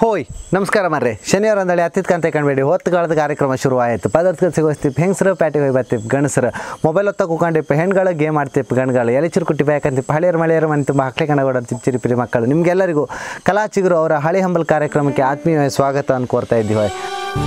ಹೋಯ್ ನಮಸ್ಕಾರ ಮರ್ರೆ ಶನಿವಾರ ಅಂದಳಿ ಹತ್ತಿದ ಕಂತೆ ಕಾಣಬೇಡಿ ಹೊತ್ತು ಕಾಲದ ಕಾರ್ಯಕ್ರಮ ಶುರುವಾಯಿತು ಪದಾರ್ಥ ಸಿಗೋಸ್ತಿಪ್ ಹೆಂಗಸರು ಪ್ಯಾಟಿಗೆ ಹೋಗಿ ಬರ್ತಿಪ್ ಗಣಸರು ಮೊಬೈಲ್ ಹೊತ್ತ ಕೂಕೊಂಡಿಪ್ಪ ಹೆಣ್ಗಳು ಗೇಮ್ ಆಡ್ತಿಪ್ ಗಣ್ಗಳು ಎಲೆ ಚಿರುಕುಟ್ಟಿ ಬೇಕಂತಿಪ್ಪ ಹಳೆಯರು ಮಳೆಯರು ಮನೆ ತುಂಬ ಹಕ್ಲೆ ಕಣಗೋಡ ಚಿರಿಪಿರಿ ಮಕ್ಕಳು ನಿಮಗೆಲ್ಲರಿಗೂ ಕಲಾ ಚಿಗುರು ಅವರ ಹಳಿ ಹಂಬಲ್ ಕಾರ್ಯಕ್ರಮಕ್ಕೆ ಆತ್ಮೀಯ ಸ್ವಾಗತ ಅನ್ಕೋರ್ತಾ ಇದ್ದೀವಿ ಹೋಯ್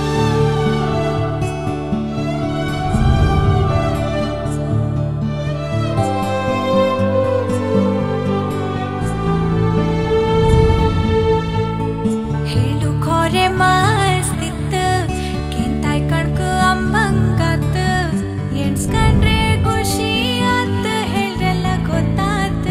ಹೇಳು ಖೋರೆ ಮಸ್ತಿತ್ತ ಕೆಂತಾಯ್ ಕಣ್ಕ ಅಂಬಂಗಾತ ಎಣ್ಸ್ಕಂಡ್ರೆ ಖುಷಿ ಆತ ಹೇಳ್ರೆಲ್ಲ ಗೊತ್ತಾತ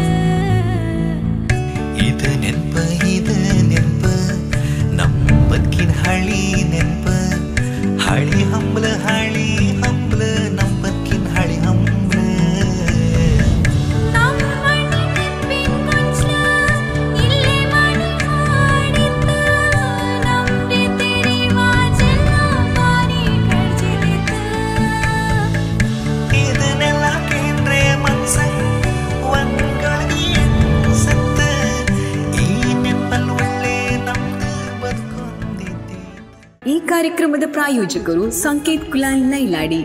ಇದು ನೆನ್ಪ ಇದು ನೆನ್ಪ ನಮ್ಮ ಬದುಕಿನ ಹಳಿ ನೆನ್ಪ ಹಳಿ ಹಂಬಲ ಹಳಿ ಹಂಬಲ ನಮ್ಮ ಬದುಕಿನ ಹಳಿ ಹಂಬಲ ನಮ್ಮ ಮನೆ ನೆನ್ಪಿನ್ ಗೊಂಚ್ಲ ಇಲ್ಲೇ ಮಾಡಿ ಮಾಡಿತ್ತ ನಮ್ದೆ ತೆರಿವಾಜೆಲ್ಲ ಬಾರಿ ಕಳ್ಜಿದಿತ್ತ ಇದನ್ನೆಲ್ಲ ಕೇಂದ್ರೆ ಮನ್ಸ ಒಂದ್ಗಳಿಗೆ ಸತ್ತ ಈ ನೆನಪಲ್ಲಿ ಒಳ್ಳೆ ನಮ್ದು ಬದುಕೊಂದಿದ್ದೆ ಈ ಕಾರ್ಯಕ್ರಮದ ಪ್ರಾಯೋಜಕರು ಸಂಕೇತ್ ಕುಲಾಲ್ ನೈಲಾಡಿ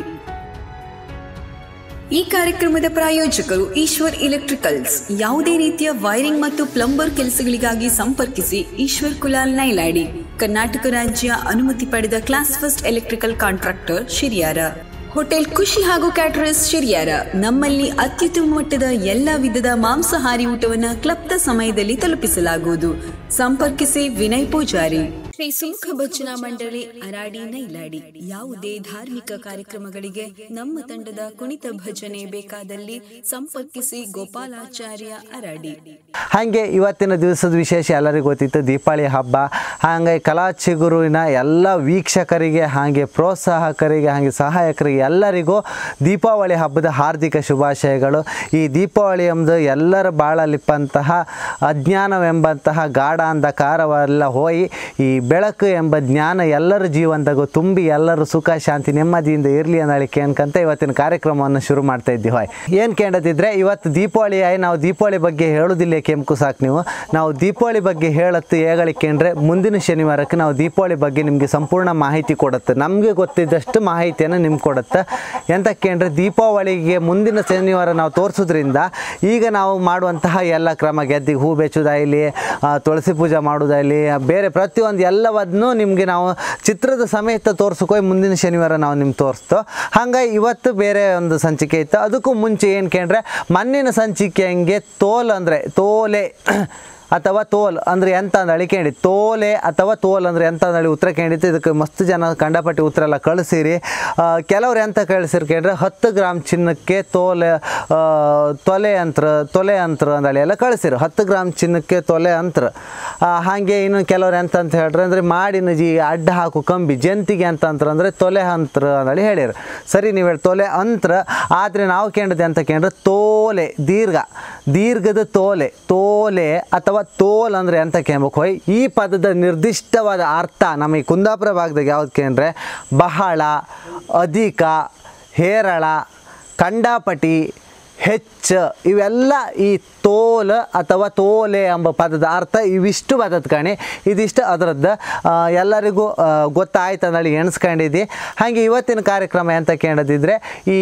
ಈ ಕಾರ್ಯಕ್ರಮದ ಪ್ರಾಯೋಜಕರು ಈಶ್ವರ್ ಎಲೆಕ್ಟ್ರಿಕಲ್ಸ್ ಯಾವುದೇ ರೀತಿಯ ವೈರಿಂಗ್ ಮತ್ತು ಪ್ಲಂಬರ್ ಕೆಲಸಗಳಿಗಾಗಿ ಸಂಪರ್ಕಿಸಿ ಈಶ್ವರ್ ಕುಲಾಲ್ ನೈಲಾಡಿ ಕರ್ನಾಟಕ ರಾಜ್ಯ ಅನುಮತಿ ಪಡೆದ class first electrical contractor Shiriyara hotel Khushi ಹಾಗೂ ಕ್ಯಾಟರರ್ಸ್ ಶಿರಿಯಾರ ನಮ್ಮಲ್ಲಿ ಅತ್ಯುತ್ತಮ ಮಟ್ಟದ ಎಲ್ಲ ವಿಧದ ಮಾಂಸಾಹಾರಿ ಊಟವನ್ನು ಕ್ಲಬ್ದ ಸಮಯದಲ್ಲಿ ತಲುಪಿಸಲಾಗುವುದು ಸಂಪರ್ಕಿಸಿ ವಿನಯ್ ಪೂಜಾರಿ ಶ್ರೀ ಸುಮುಖ ಭಜನಾ ಮಂಡಳಿ ಅರಾಡಿ ನೈಲಾಡಿ ಯಾವುದೇ ಧಾರ್ಮಿಕ ಕಾರ್ಯಕ್ರಮಗಳಿಗೆ ನಮ್ಮ ತಂಡದ ಕುಣಿತ ಭಜನೆ ಬೇಕಾದಲ್ಲಿ ಸಂಪರ್ಕಿಸಿ ಗೋಪಾಲಾಚಾರ್ಯ ಅರಾಡಿ ಹಾಗೆ ಇವತ್ತಿನ ದಿವಸದ ವಿಶೇಷ ಎಲ್ಲರಿಗೂ ಗೊತ್ತಿತ್ತು ದೀಪಾವಳಿ ಹಬ್ಬ ಹಾಗೆ ಕಲಾ ಚಿಗುರುವಿನ ಎಲ್ಲ ವೀಕ್ಷಕರಿಗೆ ಹಾಗೆ ಪ್ರೋತ್ಸಾಹಕರಿಗೆ ಹಾಗೆ ಸಹಾಯಕರಿಗೆ ಎಲ್ಲರಿಗೂ ದೀಪಾವಳಿ ಹಬ್ಬದ ಹಾರ್ದಿಕ ಶುಭಾಶಯಗಳು ಈ ದೀಪಾವಳಿ ಎಂಬುದು ಎಲ್ಲರ ಬಾಳಲಿಪ್ಪಂತಹ ಅಜ್ಞಾನವೆಂಬಂತಹ ಗಾಢ ಅಂಧಕಾರವೆಲ್ಲ ಹೋಯಿ ಈ ಬೆಳಕು ಎಂಬ ಜ್ಞಾನ ಎಲ್ಲರ ಜೀವನದಾಗೂ ತುಂಬಿ ಎಲ್ಲರೂ ಸುಖ ಶಾಂತಿ ನೆಮ್ಮದಿಯಿಂದ ಇರಲಿ ಅನ್ನಳಿ ಕೇಳ್ಕಂತ ಇವತ್ತಿನ ಕಾರ್ಯಕ್ರಮವನ್ನು ಶುರು ಮಾಡ್ತಾ ಇದ್ದೀವಿ ಏನು ಕೇಳದಿದ್ರೆ ಇವತ್ತು ದೀಪಾವಳಿ ಆಯ್ ನಾವು ದೀಪಾವಳಿ ಬಗ್ಗೆ ಹೇಳೋದಿಲ್ಲ ಕೆಂಪು ಸಾಕು ನೀವು ನಾವು ದೀಪಾವಳಿ ಬಗ್ಗೆ ಹೇಳತ್ತು ಹೇಗಳಿಕೆಂದ್ರೆ ಮುಂದಿನ ಶನಿವಾರಕ್ಕೆ ನಾವು ದೀಪಾವಳಿ ಬಗ್ಗೆ ನಿಮಗೆ ಸಂಪೂರ್ಣ ಮಾಹಿತಿ ಕೊಡುತ್ತೆ ನಮಗೆ ಗೊತ್ತಿದ್ದಷ್ಟು ಮಾಹಿತಿಯನ್ನು ನಿಮ್ಗೆ ಕೊಡುತ್ತೆ ಎಂತಕ್ಕೆ ಅಂದರೆ ದೀಪಾವಳಿಗೆ ಮುಂದಿನ ಶನಿವಾರ ನಾವು ತೋರಿಸೋದ್ರಿಂದ ಈಗ ನಾವು ಮಾಡುವಂತಹ ಎಲ್ಲ ಕ್ರಮ ಗೆದ್ದಿಗೆ ಹೂ ಬೆಚ್ಚೋದಾಗಲಿ ತುಳಸಿ ಪೂಜೆ ಮಾಡೋದಾಗಲಿ ಬೇರೆ ಪ್ರತಿಯೊಂದು ಎಲ್ಲವನ್ನೂ ನಿಮಗೆ ನಾವು ಚಿತ್ರದ ಸಮೇತ ತೋರ್ಸೋಕೆ ಮುಂದಿನ ಶನಿವಾರ ನಾವು ನಿಮ್ಗೆ ತೋರಿಸ್ತೋ ಹಂಗಾಗಿ ಇವತ್ತು ಬೇರೆ ಒಂದು ಸಂಚಿಕೆ ಇತ್ತು ಅದಕ್ಕೂ ಮುಂಚೆ ಏನು ಕೇಂದ್ರೆ ಮಣ್ಣಿನ ಸಂಚಿಕೆ ಹಂಗೆ ತೋಲ್ ಅಂದರೆ ತೋಲೆ ಅಥವಾ ತೋಲ್ ಅಂದರೆ ಎಂತ ಅಂದಳಿ ಕೇಳಿ ತೋಲೆ ಅಥವಾ ತೋಲ್ ಅಂದರೆ ಎಂತ ಅಂದಳಿ ಉತ್ತರ ಕೇಳಿತ್ತು ಇದಕ್ಕೆ ಮಸ್ತ್ ಜನ ಕಂಡಪಟ್ಟಿ ಉತ್ತರ ಎಲ್ಲ ಕಳಿಸಿರಿ ಕೆಲವ್ರು ಎಂತ ಕಳಿಸಿರಿ ಕೇಳಿದ್ರೆ ಹತ್ತು ಗ್ರಾಮ್ ಚಿನ್ನಕ್ಕೆ ತೋಲೆ ಆ, ತೊಲೆ ಅಂತ್ರ ತೊಲೆ ಅಂತ್ರ ಅಂದಳಿ ಎಲ್ಲ ಕಳಿಸಿರು ಹತ್ತು ಗ್ರಾಮ್ ಚಿನ್ನಕ್ಕೆ ತೊಲೆ ಅಂತ್ರ ಆ, ಹಾಗೆ ಇನ್ನು ಕೆಲವ್ರು ಎಂತ ಅಂತ ಹೇಳ್ರಿ ಅಂದರೆ ಮಾಡಿನ ಜಿ ಅಡ್ಡ ಹಾಕು ಕಂಬಿ ಜಂತಿಗೆ ಅಂತ ಅಂತ್ರ ಅಂದರೆ ತೊಲೆ ಅಂತ್ರ ಅಂದಳಿ ಹೇಳಿರು ಸರಿ ನೀವು ಹೇಳಿ ತೊಲೆ ಅಂತ್ರ ಆದರೆ ನಾವು ಕೇಳಿದೆ ಅಂತ ಕೇಳಿದ್ರೆ ತೋಲೆ ದೀರ್ಘ ದೀರ್ಘದ ತೋಲೆ ತೋಲೆ ಅಥವಾ ತೋಲ್ ಅಂದರೆ ಅಂತ ಕೇಳ್ಬೇಕು ಹೋಯ್ ಈ ಪದದ ನಿರ್ದಿಷ್ಟವಾದ ಅರ್ಥ ನಮ್ಮ ಈ ಕುಂದಾಪುರ ಭಾಗದಾಗ ಯಾವ್ದು ಕೇಂದ್ರೆ ಬಹಳ ಅಧಿಕ ಹೇರಳ ಕಂಡಾಪಟಿ ಹೆಚ್ಚ ಇವೆಲ್ಲ ಈ ತೋಲ ಅಥವಾ ತೋಲೆ ಎಂಬ ಪದದ ಅರ್ಥ ಇವಿಷ್ಟು ಪದದ ಕಾಣಿ ಇದಿಷ್ಟು ಅದರದ್ದು ಆ, ಎಲ್ಲರಿಗೂ ಆ, ಗೊತ್ತಾಯ್ತು ಅಂದೇಳಿ ಎಣಿಸ್ಕೊಂಡಿದ್ದಿ ಹಾಗೆ ಇವತ್ತಿನ ಕಾರ್ಯಕ್ರಮ ಎಂತ ಕೇಳದಿದ್ರೆ ಈ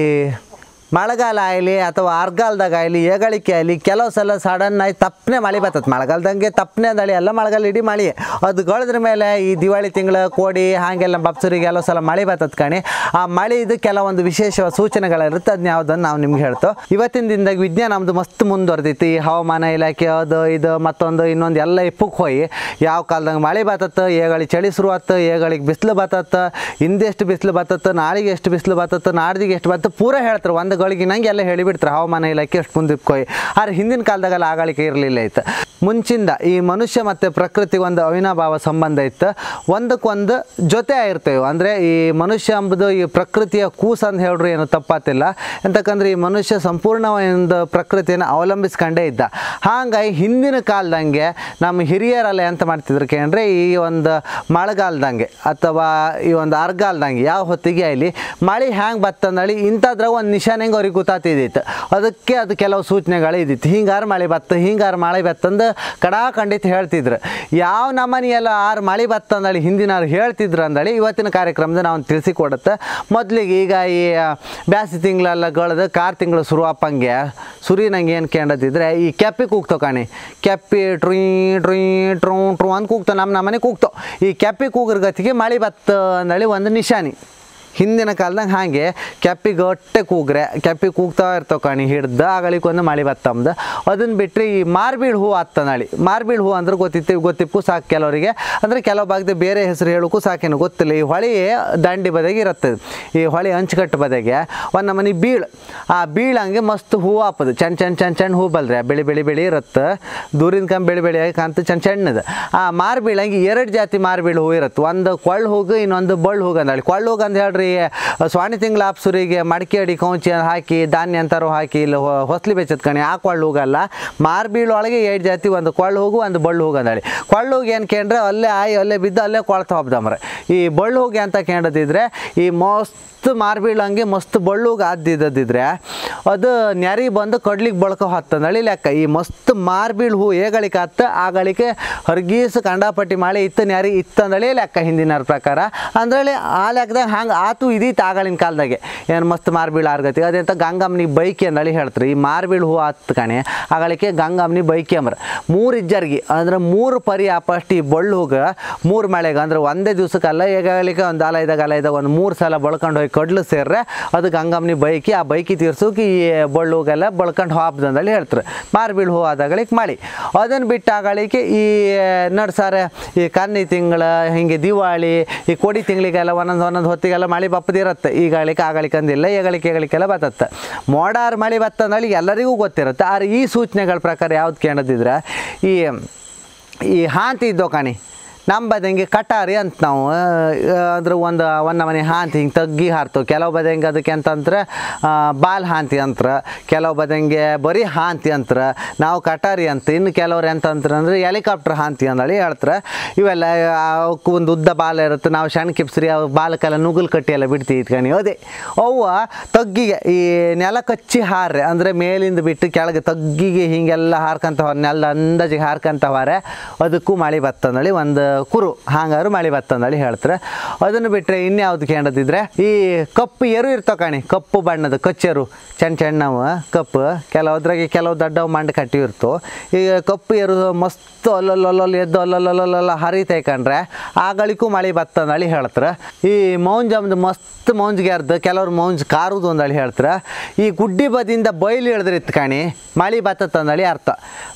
ಮಳೆಗಾಲ ಆಗಲಿ ಅಥವಾ ಆರ್ಗಾಲ್ದಾಗ ಆಗಲಿ ಏಗಳಿಕೆ ಆಗಲಿ ಕೆಲವು ಸಲ ಸಡನ್ ಆಗಿ ತಪ್ಪನೆ ಮಳೆ ಬರ್ತದೆ ಮಳೆಗಾಲದಂಗೆ ತಪ್ಪನೆ ಅಂದಳಿ ಎಲ್ಲ ಮಳೆಗಾಲ ಇಡೀ ಮಳೆ ಅದು ಗಳದ್ರ ಮೇಲೆ ಈ ದಿವಾಳಿ ತಿಂಗಳ ಕೋಡಿ ಹಾಗೆಲ್ಲ ಬಪ್ಸರಿಗೆ ಕೆಲವು ಸಲ ಮಳೆ ಬರ್ತದೆ ಕಣಿ ಆ ಮಳೆ ಇದು ಕೆಲವೊಂದು ವಿಶೇಷ ಸೂಚನೆಗಳಿರುತ್ತೆ ಅದನ್ನ ಯಾವುದನ್ನು ನಾವು ನಿಮ್ಗೆ ಹೇಳ್ತೋ ಇವತ್ತಿನ ದಿನದಾಗ ವಿಜ್ಞಾನ ನಮ್ಮದು ಮಸ್ತ್ ಮುಂದುವರೆದೈತಿ ಈ ಹವಾಮಾನ ಇಲಾಖೆ ಅದು ಇದು ಮತ್ತೊಂದು ಇನ್ನೊಂದು ಎಲ್ಲ ಇಪ್ಪಕ್ಕೆ ಹೋಗಿ ಯಾವ ಕಾಲದಾಗ ಮಳೆ ಬರ್ತತ್ತ ಏಗಳಿಗೆ ಚಳಿ ಶುರುವಾತ ಏಗಳಿಗೆ ಬಿಸಿಲು ಬರ್ತತ್ತ ಹಿಂದೆಷ್ಟು ಬಿಸಿಲು ಬರ್ತತ್ತ ನಾಳೆಗೆ ಎಷ್ಟು ಬಿಸಿಲು ಬರ್ತತ್ತ ನಾಡ್ದಿಗೆ ಎಷ್ಟು ಬರ್ತದೆ ಪೂರ ಹೇಳ್ತಾರೆ ಒಂದು ಗಳಿಗೆ ನಂಗೆ ಎಲ್ಲ ಹೇಳಿಬಿಡ್ತಾರೆ ಹವಾಮಾನ ಇಲಾಖೆ ಎಷ್ಟು ಮುಂದಕ್ಕೆ ಹೋಗಿ ಆದ್ರೆ ಹಿಂದಿನ ಕಾಲದಾಗೆಲ್ಲ ಆಗಳಿಕೆ ಇರಲಿಲ್ಲ ಇತ್ತು ಮುಂಚಿಂದ ಈ ಮನುಷ್ಯ ಮತ್ತು ಪ್ರಕೃತಿಗೆ ಒಂದು ಅವಿನಾಭಾವ ಸಂಬಂಧ ಇತ್ತು ಒಂದಕ್ಕೊಂದು ಜೊತೆ ಆಗಿರ್ತೇವೆ ಅಂದರೆ ಈ ಮನುಷ್ಯ ಎಂಬುದು ಈ ಪ್ರಕೃತಿಯ ಕೂಸು ಅಂತ ಹೇಳ್ರು ಏನು ತಪ್ಪಾತಿಲ್ಲ ಎಂತಕ್ಕಂದ್ರೆ ಈ ಮನುಷ್ಯ ಸಂಪೂರ್ಣ ಒಂದು ಪ್ರಕೃತಿಯನ್ನು ಅವಲಂಬಿಸ್ಕೊಂಡೇ ಇದ್ದ ಹಾಗಾಗಿ ಹಿಂದಿನ ಕಾಲದಂಗೆ ನಮ್ಮ ಹಿರಿಯರೆಲ್ಲ ಎಂತ ಮಾಡ್ತಿದ್ರು ಕೇಂದ್ರೆ ಈ ಒಂದು ಮಳೆಗಾಲದಂಗೆ ಅಥವಾ ಈ ಒಂದು ಅರ್ಗಾಲ್ದಂಗೆ ಯಾವ ಹೊತ್ತಿಗೆ ಅಲ್ಲಿ ಮಳೆ ಹ್ಯಾಂಗೆ ಬತ್ತಂದಳಿ ಇಂಥದ್ರಾಗ ಒಂದು ನಿಶಾನೆ ಹೆಂಗೆ ಅವ್ರಿಗೆ ಗೊತ್ತಾತಿದ್ದಿತ್ತು ಅದಕ್ಕೆ ಅದು ಕೆಲವು ಸೂಚನೆಗಳು ಇದ್ದಿತ್ತು ಹಿಂಗಾರು ಮಳೆ ಬತ್ತ ಹಿಂಗಾರು ಮಳೆ ಬತ್ತಂದು ಕಡಾ ಖಂಡಿತ ಹೇಳ್ತಿದ್ರು ಯಾವ ನಮನಿ ಎಲ್ಲ ಆರು ಮಳೆ ಬತ್ತ ಅಂದಳಿ ಹಿಂದಿನವ್ರು ಹೇಳ್ತಿದ್ರು ಅಂದಳಿ ಇವತ್ತಿನ ಕಾರ್ಯಕ್ರಮದ ನಾವು ತಿಳಿಸಿಕೊಡುತ್ತೆ ಮೊದಲಿಗೆ ಈಗ ಈ ಬ್ಯಾಸಿ ತಿಂಗಳೆಲ್ಲ ಗಳದು ಕಾರ್ ತಿಂಗಳು ಶುರು ಅಪ್ಪಂಗೆ ಸುರಿ ನಂಗೆ ಏನು ಕೇಳದಿದ್ರೆ ಈ ಕೆಪ್ಪಿ ಕೂಗ್ತಾವ ಕಾಣಿ ಕೆಪ್ಪಿ ಟ್ರೀ ಟ್ರೀ ಟ್ರೂ ಟ್ರೂ ಅಂತ ಕೂಗ್ತಾವ ನಮ್ಮ ನಮ್ಮನೆ ಕೂಗ್ತಾವ ಈ ಕೆಪ್ಪಿ ಕೂಗ್ರ ಗತಿಗೆ ಮಳೆ ಬತ್ತ ಅಂದಳಿ ಒಂದು ನಿಶಾನಿ ಹಿಂದಿನ ಕಾಲದಾಗ ಹಾಗೆ ಕೆಪ್ಪಿ ಗಟ್ಟೆ ಕೂಗ್ರೆ ಕೆಪ್ಪಿ ಕೂಗ್ತಾ ಇರ್ತಾವ ಕಣಿ ಹಿಡ್ದು ಆಗಳಿಕ್ ಒಂದು ಮಳೆ ಬತ್ತಮ್ದು ಅದನ್ನು ಬಿಟ್ಟರೆ ಈ ಮಾರ್ಬೀಳ್ ಹೂ ಆತ್ತ ನಳಿ ಮಾರ್ಬೀಳ್ ಹೂ ಅಂದ್ರೆ ಗೊತ್ತಿತ್ತು ಗೊತ್ತಿಪ್ಪು ಸಾಕು ಕೆಲವರಿಗೆ ಅಂದರೆ ಕೆಲವು ಭಾಗದ ಬೇರೆ ಹೆಸರು ಹೇಳೋಕ್ಕೂ ಸಾಕೇನು ಗೊತ್ತಿಲ್ಲ ಈ ಹೊಳೆ ದಂಡಿ ಬದಿಗೆ ಇರುತ್ತೆ ಈ ಹೊಳೆ ಅಂಚುಕಟ್ಟು ಬದಿಗೆ ಒಂದು ನಮನಿ ಬೀಳು ಆ ಬೀಳಂಗೆ ಮಸ್ತ್ ಹೂ ಹಾಪದು ಚಣ್ಣ ಚಣ್ಣ ಚಣ್ಣ ಚಣ್ಣ ಹೂ ಬಲ್ರೆ ಬೆಳಿ ಬೆಳಿ ಬೆಳಿ ಇರುತ್ತೆ ದೂರಿಂದ ಕಂಬ ಬೆಳಿ ಬೆಳಿ ಕಾಂತ ಚಣ್ಣ ಚಣ್ಣದ ಆ ಮಾರ್ಬೀಳಂಗೆ ಎರಡು ಜಾತಿ ಮಾರ್ಬೀಳು ಹೂ ಇರುತ್ತೆ ಒಂದು ಕೊಳ್ಳು ಹೂಗು ಇನ್ನೊಂದು ಬಳ್ಳು ಹೂಗು ಅಂದೇಳಿ ಕೊಳ್ಳು ಹೂಗು ಅಂತ ಹೇಳ್ರಿ ಸ್ವಾಣಿ ತಿಂಗಳ ಆಪ್ಸುರಿಗೆ ಮಡಿಕೆ ಅಡಿ ಕೌಂಚಿ ಹಾಕಿ ಧಾನ್ಯ ಅಂತಾರು ಹಾಕಿ ಇಲ್ಲ ಹೊ- ಹೊಸ್ಲಿ ಬೆಚ್ಚದ ಕಣಿ ಆ ಕೊಳ್ಳು ಹೂಗಲ್ಲ ಮಾರ್ಬೀಳು ಒಳಗೆ ಎರಡು ಜಾತಿ ಒಂದು ಕೊಳ್ಳು ಹೋಗು ಒಂದು ಬಳ್ಳು ಹೋಗು ಅಂದೇಳಿ ಕೊಳ್ಳು ಹೋಗಿ ಏನು ಕೇಂದ್ರೆ ಅಲ್ಲೇ ಆಯಿ ಅಲ್ಲೇ ಬಿದ್ದು ಅಲ್ಲೇ ಕೊಳ್ತಾ ಹೋಗ್ದಮ್ರೆ ಈ ಬಳ್ಳು ಹೋಗಿ ಅಂತ ಕೇಳದಿದ್ರೆ ಈ ಮಸ್ತ್ ಮಾರ್ಬೀಳಂಗೆ ಮಸ್ತ್ ಬಳ್ಳುಗೆ ಆದಿದ್ದಿದ್ರೆ ಅದು ನೆರಿ ಬಂದು ಕಡ್ಲಿಗೆ ಬಳಕೋ ಹತ್ತಂದಳಿ ಲೆಕ್ಕ ಈ ಮಸ್ತ್ ಮಾರ್ಬೀಳ್ ಹೂ ಏಗಳಿಕೆ ಹತ್ತ ಆಗಳಿಕೆ ಹರ್ಗೀಸ್ ಕಂಡಾಪಟ್ಟಿ ಮಳೆ ಇತ್ತು ನೆರಿ ಇತ್ತಂದಳಿ ಲೆಕ್ಕ ಹಿಂದಿನವ್ರ ಪ್ರಕಾರ ಅಂದ್ರಲ್ಲಿ ಆ ಲೆಕ್ಕದಾಗ ಹಂಗೆ ಆತು ಇದಿತ್ತು ಆಗಳಿನ ಕಾಲದಾಗೆ ಏನು ಮಸ್ತ್ ಮಾರ್ಬೀಳ್ ಆರ್ಗತಿ ಅದಂತ ಗಂಗಮ್ಮನಿಗೆ ಬೈಕಿ ಅಂದಳಿ ಹೇಳ್ತಾರೆ ಈ ಮಾರ್ಬೀಳ್ ಹೂ ಆತ್ ಕಣೆ ಆಗಳಿಕೆ ಗಂಗಮ್ಮನಿ ಬೈಕಿ ಅಂಬ್ರ ಮೂರು ಇಜ್ಜರ್ಗಿ ಅಂದ್ರೆ ಮೂರು ಪರಿ ಫಸ್ಟ್ ಈ ಬಳ್ಳು ಹೋಗ ಮೂರು ಮಳೆಗೆ ಅಂದ್ರೆ ಒಂದೇ ದಿವ್ಸಕ್ಕಲ್ಲ ಈಗಾಗಲಿಕ್ಕೆ ಒಂದು ಆಲಯದಾಗ ಆಲಯದಾಗ ಒಂದು ಮೂರು ಸಲ ಬಳ್ಕೊಂಡು ಹೋಗಿ ಕಡ್ಲು ಸೇರ್ರೆ ಅದು ಗಂಗಮ್ಮನಿ ಬೈಕಿ ಆ ಬೈಕಿ ತೀರ್ಸೋಕೆ ಈ ಬಳ್ಳು ಹೋಗೆಲ್ಲ ಬಳ್ಕೊಂಡು ಹಾಪ್ದಂದಲ್ಲಿ ಹೇಳ್ತಾರೆ ಮಾರ್ಬೀಳ್ ಹೂ ಆದಾಗಳಿಗೆ ಮಾಡಿ ಅದನ್ನು ಬಿಟ್ಟು ಆಗಳಿಕೆ ಈ ನಡ್ಸಾರೆ ಈ ಕನ್ನಿ ತಿಂಗಳ ಹಿಂಗೆ ದಿವಾಳಿ ಈ ಕೋಡಿ ತಿಂಗಳಿಗೆಲ್ಲ ಒಂದೊಂದು ಒಂದೊಂದು ಹೊತ್ತಿಗೆಲ್ಲ ಮಳೆ ಬಪ್ಪದಿರುತ್ತೆ ಈಗಳಿಕೆ ಆಗಳಿಕೆ ಅಂದಿಲ್ಲ ಈಗಳಿಕೆ ಈಗಳಿಕೆಲ್ಲ ಬತ್ತತ್ತೆ ಮೋಡಾರ್ ಮಳೆ ಬತ್ತಂದಲ್ಲಿ ಎಲ್ಲರಿಗೂ ಗೊತ್ತಿರುತ್ತೆ ಆದ್ರೆ ಈ ಸೂಚನೆಗಳ ಪ್ರಕಾರ ಯಾವ್ದು ಕೇಳದಿದ್ರೆ ಈ ಈ ಹಾಂತಿ ಇದ್ದೋ ಕಾಣಿ ನಮ್ಮ ಬದಂಗೆ ಕಟಾರಿ ಅಂತ ನಾವು ಅದ್ರ ಒಂದು ಒಂದು ನಮನೆ ಹಾಂತಿ ಹಿಂಗೆ ತಗ್ಗಿ ಹಾರ್ತವೆ ಕೆಲವು ಬದಂಗೆ ಅದಕ್ಕೆ ಅಂತಂದ್ರೆ ಆ, ಬಾಲ್ ಹಾಂತಿ ಅಂತ್ರ ಕೆಲವು ಬದಂಗೆ ಬರೀ ಹಾಂತಿ ಅಂತ್ರ ನಾವು ಕಟಾರಿ ಅಂತ ಇನ್ನು ಕೆಲವ್ರು ಎಂತಂತ್ರ ಅಂದ್ರೆ ಹೆಲಿಕಾಪ್ಟರ್ ಹಾಂತಿ ಅಂದಳಿ ಹೇಳ್ತಾರೆ ಇವೆಲ್ಲ ಅವಕ್ಕೆ ಒಂದು ಉದ್ದ ಬಾಲ ಇರುತ್ತೆ ನಾವು ಸಣ್ಣ ಕಿಪ್ಸ್ರಿ ಅವು ಬಾಲಕ್ಕೆಲ್ಲ ನುಗ್ಗಲ್ ಕಟ್ಟಿ ಎಲ್ಲ ಬಿಡ್ತೀವಿ ಇಟ್ಕಣಿ ಅದೇ ಅವು ತಗ್ಗಿಗೆ ಈ ನೆಲ ಕಚ್ಚಿ ಹಾರ್ರೆ ಅಂದರೆ ಮೇಲಿಂದ ಬಿಟ್ಟು ಕೆಳಗೆ ತಗ್ಗಿಗೆ ಹೀಗೆಲ್ಲ ಹಾರ್ಕಂತ ಹೋರ್ ನೆಲ ಅಂದಾಜಿಗೆ ಹಾರ್ಕಂತ ಹೋರೆ ಅದಕ್ಕೂ ಮಳೆ ಬತ್ತಂದಳಿ ಒಂದು ಕುರು ಹಾಂಗಾರು ಮಳೆ ಬತ್ತಂದಳಿ ಹೇಳ್ತಾರೆ ಅದನ್ನು ಬಿಟ್ಟರೆ ಇನ್ಯಾವ್ದು ಕೇಳದಿದ್ರೆ ಈ ಕಪ್ಪು ಎರು ಇರ್ತಾವ ಕಾಣಿ ಕಪ್ಪು ಬಣ್ಣದ ಕಚ್ಚೆರು ಚೆನ್ನ ಚೆನ್ನವು ಕಪ್ಪು ಕೆಲವುದ್ರಾಗೆ ಕೆಲವು ದೊಡ್ಡವು ಮಂಡ ಕಟ್ಟಿ ಇರ್ತವೆ ಈಗ ಕಪ್ಪು ಎರು ಮಸ್ತ್ ಅಲ್ಲಲ್ಲಲ್ಲ ಎದ್ದು ಅಲ್ಲಲ್ಲಲ್ಲ ಹರಿತೈ ಕಂಡ್ರೆ ಆಗಳಿಗೂ ಮಳೆ ಬತ್ತಂದಳಿ ಹೇಳ್ತಾರೆ ಈ ಮೌಂಜಮ್ದು ಮಸ್ತ್ ಮೌಂಜ್ಗ್ಯಾರ್ದು ಕೆಲವ್ರು ಮೌಂಜ್ ಕಾರುದು ಅಂದಳಿ ಹೇಳ್ತಾರೆ ಈ ಗುಡ್ಡಿ ಬದಿಯಿಂದ ಬಯಲು ಇಳಿದ್ರೆ ಇತ್ತು ಕಾಣಿ ಮಳೆ ಬತ್ತಂದಳಿ ಅರ್ಥ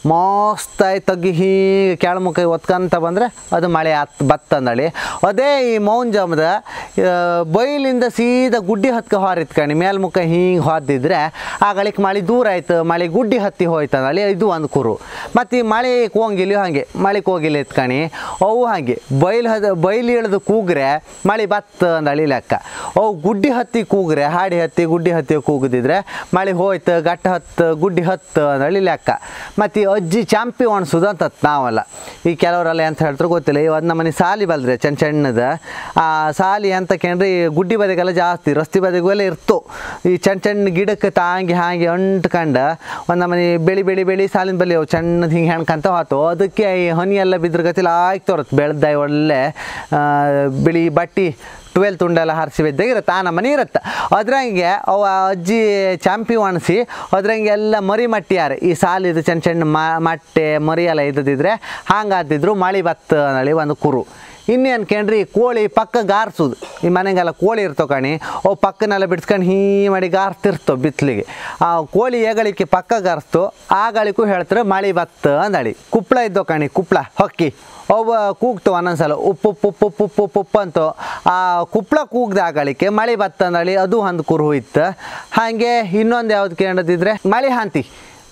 ಮಸ್ತಾಗಿ ತಗ್ಗಿ ಹೀಗೆ ಕೆಳಮುಖ ಒತ್ಕೊಂತ ಬಂದರೆ ಅದು ಮಳೆ ಹತ್ ಬತ್ತಂದಳಿ ಅದೇ ಈ ಮೌಂಜಮ್ದ ಆ, ಬೈಲಿಂದ ಸೀದಾ ಗುಡ್ಡಿ ಹತ್ಕ ಹಾರಿತ್ ಕಣಿ ಮೇಲ್ಮುಖ ಹಿಂಗೆ ಹೋದಿದ್ರೆ ಆಗಳಿಕ್ ಮಳೆ ದೂರ ಆಯ್ತು ಮಳೆ ಗುಡ್ಡಿ ಹತ್ತಿ ಹೋಯ್ತಂದಳಿ ಇದು ಒಂದು ಕುರು ಮತ್ತು ಈ ಮಳೆ ಕೋಂಗಿಲಿ ಹಾಗೆ ಮಳೆ ಕೋಗಿಲಿ ಎತ್ಕಣಿ ಅವು ಹಾಗೆ ಬೈಲ್ ಹದ ಬೈಲಿ ಇಳಿದು ಕೂಗ್ರೆ ಮಳೆ ಬತ್ತ ಅಂದಳಿ ಲೆಕ್ಕ ಅವು ಗುಡ್ಡಿ ಹತ್ತಿ ಕೂಗ್ರೆ ಹಾಡಿ ಹತ್ತಿ ಗುಡ್ಡಿ ಹತ್ತಿ ಕೂಗದಿದ್ರೆ ಮಳೆ ಹೋಯ್ತು ಗಟ್ಟ ಹತ್ತು ಗುಡ್ಡಿ ಹತ್ತು ಅಂದಳಿ ಲೆಕ್ಕ ಮತ್ತು ಈ ಅಜ್ಜಿ ಚಾಂಪಿ ಒಣಸೋದು ಅಂತ ನಾವಲ್ಲ ಈ ಕೆಲವರೆಲ್ಲ ಎಂತ ಹೇಳ್ತಾರೆ ಗೊತ್ತಿಲ್ಲ ಈ ಒಂದು ನಮ್ಮನೆ ಸಾಲಿ ಬಲ್ದ್ರೆ ಚೆನ್ನ ಚೆನ್ನದ ಆ ಸಾಲಿ ಅಂತ ಕೇಂದ್ರೆ ಈ ಗುಡ್ಡಿ ಬದಿಗೆಲ್ಲ ಜಾಸ್ತಿ ರಸ್ತೆ ಬದಿಗೂ ಎಲ್ಲ ಇರ್ತು ಈ ಚೆನ್ನ ಚೆನ್ನ ಗಿಡಕ್ಕೆ ತಾಂಗಿ ಹಾಗೆ ಅಂಟ್ಕಂಡು ಒಂದು ನಮ್ಮನೆ ಬೆಳಿ ಬೆಳಿ ಬೆಳಿ ಸಾಲಿನ ಬಲ್ಲಿ ಅವು ಚೆನ್ನದ ಹಿಂಗೆ ಹೆಣ್ಕಂತ ಹೋತು ಅದಕ್ಕೆ ಈ ಹನಿ ಎಲ್ಲ ಬಿದ್ರ ಗತಿಲ್ಲ ಆಯ್ತು ತೋರತ್ತೆ ಬೆಳ್ದ ಒಳ್ಳೆ ಆ, ಬಿಳಿ ಬಟ್ಟಿ ಟ್ವೆಲ್ ತುಂಡೆಲ್ಲ ಹಾರಿಸಿ ಬಿದ್ದಾಗ ಇರುತ್ತೆ ಆ ನಮ್ಮನೆ ಇರುತ್ತೆ ಅದ್ರಂಗೆ ಅವ ಅಜ್ಜಿ ಚಾಂಪಿ ಒಣಸಿ ಅದ್ರಂಗೆ ಎಲ್ಲ ಮರಿ ಮಟ್ಟಿಯಾರೆ ಈ ಸಾಲಿದು ಚೆನ್ನ ಚೆನ್ನ ಮಟ್ಟೆ ಮರಿ ಎಲ್ಲ ಇದ್ದಿದ್ರೆ ಹಂಗಾದಿದ್ರು ಮಳೆ ಬತ್ತ ಅನ್ನಳಿ ಒಂದು ಕುರು ಇನ್ನೇನು ಕೇಳ್ರಿ ಕೋಳಿ ಪಕ್ಕ ಗಾರ್ಸೋದು ಈ ಮನೆಗೆಲ್ಲ ಕೋಳಿ ಇರ್ತಾವ ಕಣಿ ಅವು ಪಕ್ಕನೆಲ್ಲ ಬಿಡ್ಸ್ಕೊಂಡು ಹೀ ಮಾಡಿ ಗಾರ್ತಿರ್ತಾವೆ ಬಿತ್ಲಿಗೆ ಆ ಕೋಳಿ ಏಗಳಿಕೆ ಪಕ್ಕ ಗಾರ್ಸ್ತು ಆಗಳಿಗೂ ಹೇಳ್ತಾರೆ ಮಳೆ ಬತ್ತ ಅಂದಳಿ ಕುಪ್ಪಳ ಇದ್ದೋ ಕಣಿ ಕುಪ್ಪಳ ಹೊಕ್ಕಿ ಅವು ಕೂಗ್ತು ಒಂದೊಂದ್ಸಲ ಉಪ್ಪು ಉಪ್ಪು ಉಪ್ಪು ಉಪ್ಪು ಉಪ್ಪು ಉಪ್ಪು ಉಪ್ಪು ಅಂತು ಆ ಕುಪ್ಪಳ ಕೂಗ್ದ ಆಗಳಿಕೆ ಮಳೆ ಬತ್ತಂದಳಿ ಅದು ಒಂದು ಕುರು ಇತ್ತು ಹಾಗೆ ಇನ್ನೊಂದು ಯಾವ್ದು ಕೇಳದಿದ್ರೆ ಮಳೆ ಹಾಂತಿ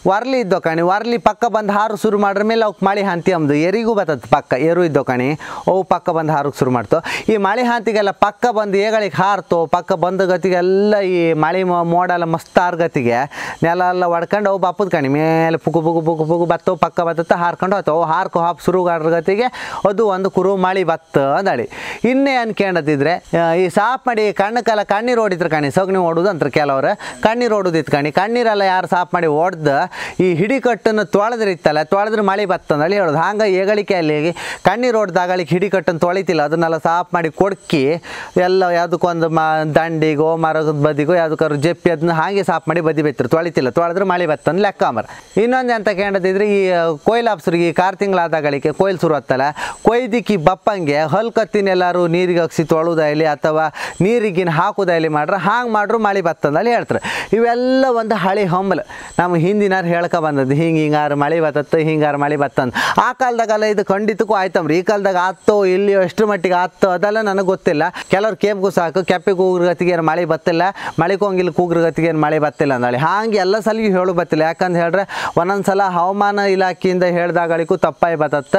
ವರ್ಲಿ ಇದ್ದೋ ಕಣಿ ವರ್ಲಿ ಪಕ್ಕ ಬಂದು ಹಾರು ಶುರು ಮಾಡ್ರ ಮೇಲೆ ಅವಕ್ಕೆ ಮಳೆ ಹಾಂತಿ ಅಂದು ಎರಿಗೂ ಬರ್ತದೆ ಪಕ್ಕ ಎರು ಇದ್ದೋ ಕಣಿ ಅವು ಪಕ್ಕ ಬಂದು ಹಾರಕ್ಕೆ ಶುರು ಮಾಡ್ತು ಈ ಮಳೆ ಹಾಂತಿಗೆಲ್ಲ ಪಕ್ಕ ಬಂದು ಏಗಳಿಗೆ ಹಾರ್ತು ಪಕ್ಕ ಬಂದ ಗತಿಗೆಲ್ಲ ಈ ಮಳೆ ಮೊ- ಮೋಡ ಎಲ್ಲ ಮಸ್ತ್ ಆರ್ ಗತಿಗೆ ನೆಲ ಎಲ್ಲ ಹೊಡ್ಕೊಂಡು ಅವು ಬಪ್ಪದ ಕಣಿ ಮೇಲೆ ಪುಗು ಪುಗು ಪುಗು ಪುಗು ಬತ್ತವು ಪಕ್ಕ ಬತ್ತ ಹಾರ್ಕೊಂಡು ಹೋಗ್ತಾವೆ ಅವು ಹಾರ್ಕೊ ಹಾಪ್ ಶುರು ಗತಿಗೆ ಅದು ಒಂದು ಕುರು ಮಳೆ ಬತ್ತ ಅಂದಳಿ ಇನ್ನೇ ಅನ್ಕೊಂಡದಿದ್ರೆ ಆ, ಈ ಸಾಫ್ ಮಾಡಿ ಕಣ್ಣಕ್ಕೆಲ್ಲ ಕಣ್ಣೀರು ಹೊಡಿತ್ರ ಕಣಿ ಸಗಣಿ ಓಡುದು ಅಂತ ಕೆಲವ್ರು ಕಣ್ಣೀರು ಹೊಡುದಿತ್ತು ಕಣಿ ಕಣ್ಣೀರೆಲ್ಲ ಯಾರು ಸಾಫ್ ಮಾಡಿ ಹೊಡ್ದು ಈ ಹಿಡಿ ಕಟ್ಟನ್ನು ತೊಳೆದ್ರೆ ಇತ್ತಲ್ಲ ತೊಳೆದ್ರೆ ಮಳೆ ಬತ್ತಂದೇಳಿ ಹೇಳೋದು ಹಂಗೆ ಏಗಳಿಕೆಯಲ್ಲಿ ಕಣ್ಣೀರು ಹೊಡ್ದಾಗಳಿಗೆ ಹಿಡಿ ಕಟ್ಟನ್ನು ತೊಳಿತಿಲ್ಲ ಅದನ್ನೆಲ್ಲ ಸಾಫ್ ಮಾಡಿ ಕೊಡ್ಕಿ ಎಲ್ಲ ಯಾವುದಕ್ಕೊಂದು ಮ ದಂಡಿಗೋ ಮರದ ಬದಿಗೋ ಯಾವುದಕ್ಕಾದ್ರು ಜಪ್ಪಿ ಅದನ್ನ ಹಾಗೆ ಸಾಫ್ ಮಾಡಿ ಬದಿ ಬೆತ್ತರು ತೊಳಿತಿಲ್ಲ ತೊಳೆದ್ರೆ ಮಳೆ ಬತ್ತಂದು ಲೆಕ್ಕ ಮರ ಇನ್ನೊಂದು ಅಂತ ಕೇಳದಿದ್ರೆ ಈ ಕೊಯ್ಲು ಅಪ್ಸರಿಗೆ ಈ ಕಾರ್ ತಿಂಗಳಾದಾಗಳಿಗೆ ಕೊಯ್ಲು ಶುರು ಆತ್ತಲ್ಲ ಕೊಯ್ದಿಕ್ಕಿ ಬಪ್ಪಂಗೆ ಹಲ್ಕತ್ತಿನ ಎಲ್ಲರೂ ನೀರಿಗೆ ಹಾಕ್ಸಿ ತೊಳುದಾಯ್ಲಿ ಅಥವಾ ನೀರಿಗಿನ ಹಾಕುದಾಯ್ಲಿ ಮಾಡ್ರೆ ಹಾಂಗೆ ಮಾಡ್ರು ಮಳೆ ಬತ್ತಂದಲ್ಲಿ ಹೇಳ್ತಾರೆ ಇವೆಲ್ಲ ಒಂದು ಹಳಿ ಹಂಬಲ್ ನಮ್ಮ ಹಿಂದಿನಾರು ಹೇಳ್ಕೊ ಬಂದದ್ದು ಹಿಂಗೆ ಹಿಂಗಾರು ಮಳೆ ಬತ್ತತ್ತು ಹಿಂಗಾರು ಮಳೆ ಬತ್ತಂದು ಆ ಕಾಲದಾಗೆಲ್ಲ ಇದು ಖಂಡಿತಕ್ಕೂ ಆಯ್ತಮ್ರಿ ಈ ಕಾಲದಾಗ ಆತ್ತೋ ಇಲ್ಲಿ ಎಷ್ಟರ ಮಟ್ಟಿಗೆ ಆತ್ತೋ ಅದೆಲ್ಲ ನನಗೆ ಗೊತ್ತಿಲ್ಲ ಕೆಲವ್ರು ಕೇಪ್ಗೂ ಸಾಕು ಕೆಪ್ಪಿಗೆ ಕೂಗ್ರಗತಿಗೆ ಏನು ಮಳೆ ಬತ್ತಿಲ್ಲ ಮಳೆ ಕೊಂಗಿಲ್ ಕೂಗ್ರಗತಿಗೆ ಏನು ಮಳೆ ಬತ್ತಿಲ್ಲ ಅಂದಳಿ ಹಾಗೆ ಎಲ್ಲ ಸಲಿಗೆ ಹೇಳು ಬತ್ತಿಲ್ಲ ಯಾಕಂತ ಹೇಳಿದ್ರೆ ಒಂದೊಂದು ಸಲ ಹವಾಮಾನ ಇಲಾಖೆಯಿಂದ ಹೇಳ್ದಾಗಳಿಗೂ ತಪ್ಪಾಗಿ ಬತ್ತತ್ತ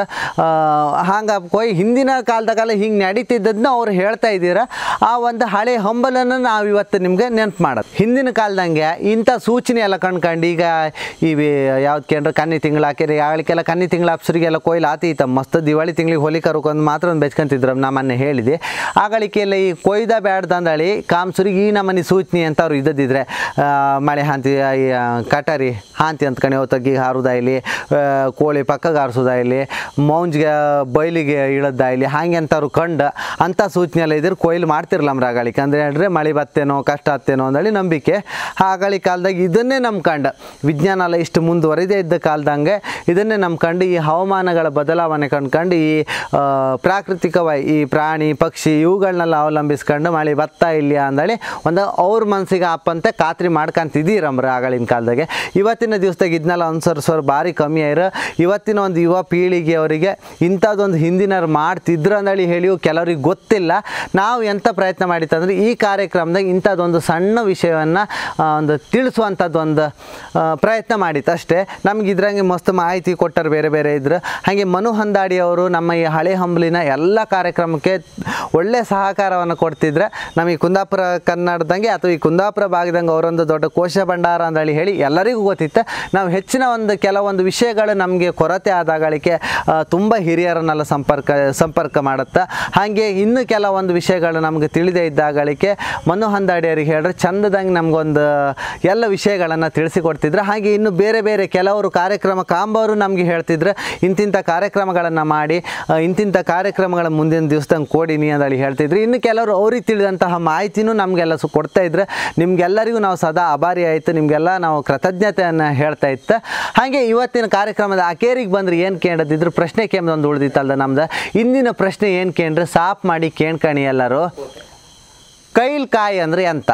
ಹಂಗೆ ಕೊಯ್ ಹಿಂದಿನ ಕಾಲದಾಗೆಲ್ಲ ಹಿಂಗೆ ನಡೀತಿದ್ದದನ್ನ ಅವ್ರು ಹೇಳ್ತಾ ಇದ್ದೀರ ಆ ಒಂದು ಹಳೆ ಹಂಬಲನ್ನು ನಾವು ಇವತ್ತು ನಿಮಗೆ ನೆನಪು ಮಾಡೋದು ಹಿಂದಿನ ಕಾಲದಂಗೆ ಇಂಥ ಸೂಚನೆ ಎಲ್ಲ ಕಂಡ್ಕಂಡು ಈಗ ಇವಿ ಯಾವ್ದು ಕೇಂದ್ರ ಕನ್ನಿ ತಿಂಗಳು ಹಾಕಿರಿ ಆಗಲಿಕ್ಕೆಲ್ಲ ಕನ್ನಿ ತಿಂಗಳ ಅಪ್ಸರಿಗೆಲ್ಲ ಕೊಯ್ಲು ಆತೀತ ಮಸ್ತ್ ದಿವಾಳಿ ತಿಂಗಳಿಗೆ ಹೋಲಿ ಕರ್ಕೊಂಡು ಮಾತ್ರ ಒಂದು ಬೆಚ್ಕೊಂತಿದ್ರು ನಾ ಮೊನ್ನೆ ಹೇಳಿದೆ ಆಗಲಿಕ್ಕೆಲ್ಲ ಈ ಕೊಯ್ದ ಬ್ಯಾಡ್ದ ಅಂದಳಿ ಕಾಮ್ಸುರಿಗೆ ಈ ನಮ್ಮನೆ ಸೂಚನೆ ಅಂತ ಅವ್ರು ಇದ್ದದಿದ್ರೆ ಆ, ಮಳೆ ಹಾಂತಿ ಈ, ಆ, ಕಟಾರಿ ಹಾಂತಿ ಅಂತ ಕಣೆ ತಗ್ಗಿ ಹಾರುದಾಯ್ಲಿ ಆ, ಕೋಳಿ ಪಕ್ಕಗೆ ಹಾರಿಸೋದಾಯ್ಲಿ ಮೌಂಜ್ಗೆ ಬಯಲಿಗೆ ಇಳೋದಾಯ್ಲಿ ಹಾಗೆ ಅಂತವ್ರು ಕಂಡು ಅಂಥ ಸೂಚನೆ ಎಲ್ಲ ಇದ್ರೆ ಕೊಯ್ಲು ಮಾಡ್ತಿರಲ್ಲ ನಮ್ರ ಆಗಳಿಕೆ ಅಂದರೆ ಹೇಳ್ರೆ ಮಳೆ ಬತ್ತೇನೋ ಕಷ್ಟ ಆತ್ತೇನೋ ಅಂದೇಳಿ ನಂಬಿಕೆ ಆಗಳ ಕಾಲದಾಗ ಇದನ್ನೇ ನಂಬ್ಕಂಡು ವಿಜ್ಞಾನ ಎಲ್ಲ ಇಷ್ಟು ಮುಂದುವರಿದೇ ಇದ್ದ ಕಾಲದಂಗೆ ಇದನ್ನೇ ನಂಬ್ಕಂಡು ಈ ಹವಾಮಾನಗಳ ಬದಲಾವಣೆ ಕಂಡ್ಕಂಡು ಈ ಆ, ಪ್ರಾಕೃತಿಕವಾಗಿ ಈ ಪ್ರಾಣಿ ಪಕ್ಷಿ ಇವುಗಳನ್ನೆಲ್ಲ ಅವಲಂಬಿಸ್ಕೊಂಡು ಮಳೆ ಬತ್ತ ಇಲ್ಲ ಅಂದೇಳಿ ಒಂದು ಅವ್ರ ಮನಸ್ಸಿಗೆ ಅಪ್ಪಂತೆ ಖಾತ್ರಿ ಮಾಡ್ಕೊಂತಿದ್ದೀರಮ್ರ ಆಗಳಿನ ಕಾಲದಾಗೆ ಇವತ್ತಿನ ದಿವಸದಾಗ ಇದನ್ನೆಲ್ಲ ಅನುಸರಿಸೋರು ಭಾರಿ ಕಮ್ಮಿ ಆಯ್ರು ಇವತ್ತಿನ ಒಂದು ಯುವ ಪೀಳಿಗೆಯವರಿಗೆ ಇಂಥದ್ದೊಂದು ಹಿಂದಿನವ್ರು ಮಾಡ್ತಿದ್ರು ಅಂದೇಳಿ ಹೇಳಿಯು ಕೆಲವ್ರಿಗೆ ಗೊತ್ತಿಲ್ಲ ನಾವು ಎಂಥ ಪ್ರಯತ್ನ ಮಾಡಿತ್ತಂದ್ರೆ ಈ ಕಾರ್ಯಕ್ರಮದಾಗ ಇಂಥದ್ದೊಂದು ಸಣ್ಣ ವಿಷಯವನ್ನು ಒಂದು ತಿಳಿಸುವಂಥದ್ದು ಒಂದು ಆ, ಪ್ರಯತ್ನ ಮಾಡಿತ್ತು ಅಷ್ಟೇ ನಮ್ಗೆ ಇದ್ರಂಗೆ ಮಸ್ತ್ ಮಾಹಿತಿ ಕೊಟ್ಟರು ಬೇರೆ ಬೇರೆ ಇದ್ರು ಹಾಗೆ ಮನು ಹಂದಾಡಿ ಅವರು ನಮ್ಮ ಈ ಹಳೆ ಹಂಬಲಿನ ಎಲ್ಲ ಕಾರ್ಯಕ್ರಮಕ್ಕೆ ಒಳ್ಳೆ ಸಹಕಾರವನ್ನು ಕೊಡ್ತಿದ್ರೆ ನಮ್ಮ ಈ ಕುಂದಾಪುರ ಕನ್ನಡದಂಗೆ ಅಥವಾ ಈ ಕುಂದಾಪುರ ಭಾಗದಂಗೆ ಅವರೊಂದು ದೊಡ್ಡ ಕೋಶ ಭಂಡಾರ ಅಂದೇಳಿ ಹೇಳಿ ಎಲ್ಲರಿಗೂ ಗೊತ್ತಿತ್ತು ನಾವು ಹೆಚ್ಚಿನ ಒಂದು ಕೆಲವೊಂದು ವಿಷಯಗಳು ನಮಗೆ ಕೊರತೆ ಆದಾಗಳಿಗೆ ತುಂಬ ಹಿರಿಯರನ್ನೆಲ್ಲ ಸಂಪರ್ಕ ಸಂಪರ್ಕ ಮಾಡುತ್ತೆ ಹಾಗೆ ಇನ್ನು ಕೆಲವೊಂದು ವಿಷಯಗಳು ನಮಗೆ ತಿಳಿದೇ ಇದ್ದಾಗಳಿಗೆ ಮನು ಹಂದಾಡಿಯರಿಗೆ ಹೇಳ್ರೆ ಚಂದದಂಗೆ ನಮಗೊಂದು ಎಲ್ಲ ವಿಷಯಗಳನ್ನು ತಿಳಿಸಿಕೊಡ್ತಿದ್ರು ಹಾಗೆ ಇನ್ನು ಬೇರೆ ಬೇರೆ ಕೆಲವರು ಕಾರ್ಯಕ್ರಮ ಕಾಂಬವರು ನಮಗೆ ಹೇಳ್ತಿದ್ರು ಇಂತಿಂಥ ಕಾರ್ಯಕ್ರಮಗಳನ್ನು ಮಾಡಿ ಆ, ಇಂತಿಂಥ ಕಾರ್ಯಕ್ರಮಗಳ ಮುಂದಿನ ದಿವಸದಂಗೆ ಕೊಡಿನಿ ಅಂತೇಳಿ ಹೇಳ್ತಿದ್ರು ಇನ್ನು ಕೆಲವರು ಅವ್ರಿಗೆ ತಿಳಿದಂತಹ ಮಾಹಿತಿನೂ ನಮಗೆಲ್ಲ ಸು ಕೊಡ್ತಾ ಇದ್ರೆ ನಿಮ್ಗೆಲ್ಲರಿಗೂ ನಾವು ಸದಾ ಆಭಾರಿ ಆಯಿತು ನಿಮಗೆಲ್ಲ ನಾವು ಕೃತಜ್ಞತೆಯನ್ನು ಹೇಳ್ತಾ ಇತ್ತು ಹಾಗೆ ಇವತ್ತಿನ ಕಾರ್ಯಕ್ರಮದ ಅಕೇರಿಗೆ ಬಂದ್ರೆ ಏನು ಕೇಳದಿದ್ರು ಪ್ರಶ್ನೆ ಕೇಂದ್ರದೊಂದು ಉಳಿದಿತ್ತಲ್ದ ನಮ್ದು ಇಂದಿನ ಪ್ರಶ್ನೆ ಏನು ಕೇಂದ್ರ ಸಾಫ್ ಮಾಡಿ ಕೇಳ್ಕಣಿ ಎಲ್ಲರೂ ಕೈಲ್ಕಾಯಿ ಅಂದರೆ ಎಂತ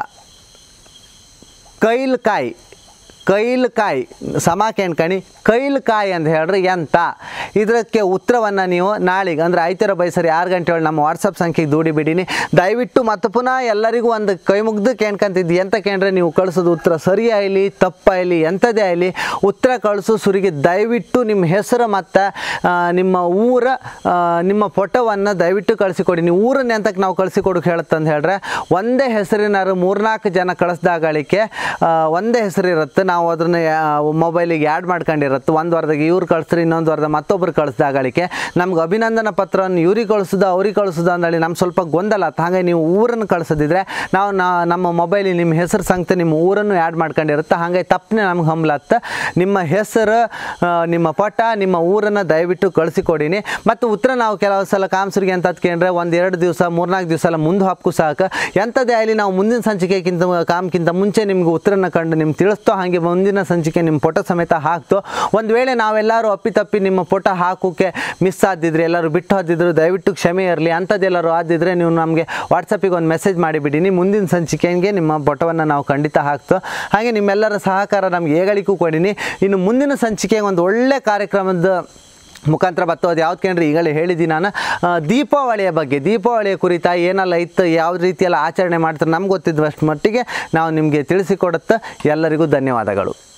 ಕೈಲ್ಕಾಯಿ ಕೈಲ್ಕಾಯಿ ಸಮ ಕೇಳ್ಕಣಿ ಕೈಲ್ಕಾಯಿ ಅಂತ ಹೇಳ್ರಿ ಎಂತ ಇದಕ್ಕೆ ಉತ್ತರವನ್ನು ನೀವು ನಾಳೆಗೆ ಅಂದರೆ ಐತಿರ ಬೈಸರಿ ಆರು ಗಂಟೆ ಒಳಗೆ ನಮ್ಮ ವಾಟ್ಸಪ್ ಸಂಖ್ಯೆಗೆ ದೂಡಿ ಬಿಡೀನಿ ದಯವಿಟ್ಟು ಮತ್ತೆ ಪುನಃ ಎಲ್ಲರಿಗೂ ಒಂದು ಕೈ ಮುಗ್ದು ಕೇಳ್ಕೊಂತಿದ್ದು ಎಂತ ಕೇಳ್ರೆ ನೀವು ಕಳಿಸೋದು ಉತ್ತರ ಸರಿ ಆಗಲಿ ತಪ್ಪಾಗಲಿ ಎಂಥದೇ ಆಗಲಿ ಉತ್ತರ ಕಳಿಸೋ ಸುರಿಗೆ ದಯವಿಟ್ಟು ನಿಮ್ಮ ಹೆಸರು ಮತ್ತು ನಿಮ್ಮ ಊರ ಆ, ನಿಮ್ಮ ಫೋಟೋವನ್ನು ದಯವಿಟ್ಟು ಕಳಿಸಿಕೊಡಿ ನೀವು ಊರನ್ನ ಎಂತಕ್ಕೆ ನಾವು ಕಳಿಸಿಕೊಡಕ್ಕೆ ಹೇಳುತ್ತಂತ ಹೇಳ್ರೆ ಒಂದೇ ಹೆಸರಿನಾರು ಮೂರ್ನಾಲ್ಕು ಜನ ಕಳಿಸ್ದಾಗಳಿಕೆ ಆ, ಒಂದೇ ಹೆಸರು ಇರುತ್ತೆ ನಾವು ಅದನ್ನ ಮೊಬೈಲಿಗೆ ಆ್ಯಡ್ ಮಾಡ್ಕೊಂಡಿರುತ್ತೆ ಒಂದು ವಾರದಾಗ ಇವ್ರು ಕಳಿಸ್ರಿ ಇನ್ನೊಂದು ವಾರದ ಮತ್ತೊಬ್ರು ಕಳಿಸ್ದಾಗಳಿಕೆ ನಮ್ಗೆ ಅಭಿನಂದನಾ ಪತ್ರವನ್ನು ಇವ್ರಿಗೆ ಕಳಿಸೋದು ಅವ್ರಿಗೆ ಕಳಿಸೋದು ಅಂದೇಳಿ ನಮ್ಗೆ ಸ್ವಲ್ಪ ಗೊಂದಲ ಆತು ಹಾಗೆ ನೀವು ಊರನ್ನು ಕಳಿಸೋದಿದ್ರೆ ನಾವು ನಾ- ನಮ್ಮ ಮೊಬೈಲಿಗೆ ನಿಮ್ಮ ಹೆಸರು ಸಂಖ್ಯೆ ನಿಮ್ಮ ಊರನ್ನು ಆ್ಯಡ್ ಮಾಡ್ಕೊಂಡಿರುತ್ತೆ ಹಾಗೆ ತಪ್ಪನೆ ನಮ್ಗೆ ಹಂಬ್ಲತ್ತ ನಿಮ್ಮ ಹೆಸರು ಆ, ನಿಮ್ಮ ಪಟ ನಿಮ್ಮ ಊರನ್ನು ದಯವಿಟ್ಟು ಕಳಿಸಿಕೊಡಿನಿ ಮತ್ತು ಉತ್ತರ ನಾವು ಕೆಲವು ಸಲ ಕಾಮ್ಸರಿಗೆ ಅಂತ ಕೇಂದ್ರೆ ಒಂದು ಎರಡು ದಿವಸ ಮೂರ್ನಾಲ್ಕು ದಿವಸ ಎಲ್ಲ ಮುಂದೆ ಹಾಕು ಸಾಕು ಎಂಥದ್ದೇ ಆಗಲಿ ನಾವು ಮುಂದಿನ ಸಂಚಿಕೆಗಿಂತ ಕಾಮ್ಗಿಂತ ಮುಂಚೆ ನಿಮ್ಗೆ ಉತ್ತರನ ಕಂಡು ನಿಮ್ಗೆ ತಿಳಿಸ್ತೋ ಹಾಗೆ ಮುಂದಿನ ಸಂಚಿಕೆ ನಿಮ್ಮ ಫೋಟೋ ಸಮೇತ ಹಾಕ್ತು ಒಂದು ವೇಳೆ ನಾವೆಲ್ಲರೂ ಅಪ್ಪಿತಪ್ಪಿ ನಿಮ್ಮ ಫೋಟೋ ಹಾಕೋಕ್ಕೆ ಮಿಸ್ ಆದಿದ್ರೆ ಎಲ್ಲರೂ ಬಿಟ್ಟು ಹೋದಿದ್ರು ದಯವಿಟ್ಟು ಕ್ಷಮೆ ಇರಲಿ ಅಂಥದ್ದೆಲ್ಲರೂ ಆದಿದ್ರೆ ನೀವು ನಮಗೆ ವಾಟ್ಸಪ್ಪಿಗೆ ಒಂದು ಮೆಸೇಜ್ ಮಾಡಿಬಿಡಿನಿ ಮುಂದಿನ ಸಂಚಿಕೆಗೆ ನಿಮ್ಮ ಫೋಟೋವನ್ನು ನಾವು ಖಂಡಿತ ಹಾಕ್ತು ಹಾಗೆ ನಿಮ್ಮೆಲ್ಲರ ಸಹಕಾರ ನಮ್ಗೆ ಏಗಳಿಗೂ ಕೊಡಿನಿ ಇನ್ನು ಮುಂದಿನ ಸಂಚಿಕೆಗೆ ಒಂದು ಒಳ್ಳೆ ಕಾರ್ಯಕ್ರಮದ ಮುಖಾಂತರ ಬರ್ತೋದು ಯಾವ್ದು ಕೇಳ್ರಿ ಈಗಲೇ ಹೇಳಿದ್ದೀನಿ ನಾನು ಆ, ದೀಪಾವಳಿಯ ಬಗ್ಗೆ ದೀಪಾವಳಿಯ ಕುರಿತ ಏನೆಲ್ಲ ಇತ್ತು ಯಾವ ರೀತಿಯೆಲ್ಲ ಆಚರಣೆ ಮಾಡ್ತಾರೆ ನಮ್ಗೆ ಗೊತ್ತಿದ್ದಷ್ಟು ಮಟ್ಟಿಗೆ ನಾವು ನಿಮಗೆ ತಿಳಿಸಿಕೊಡುತ್ತೆ ಎಲ್ಲರಿಗೂ ಧನ್ಯವಾದಗಳು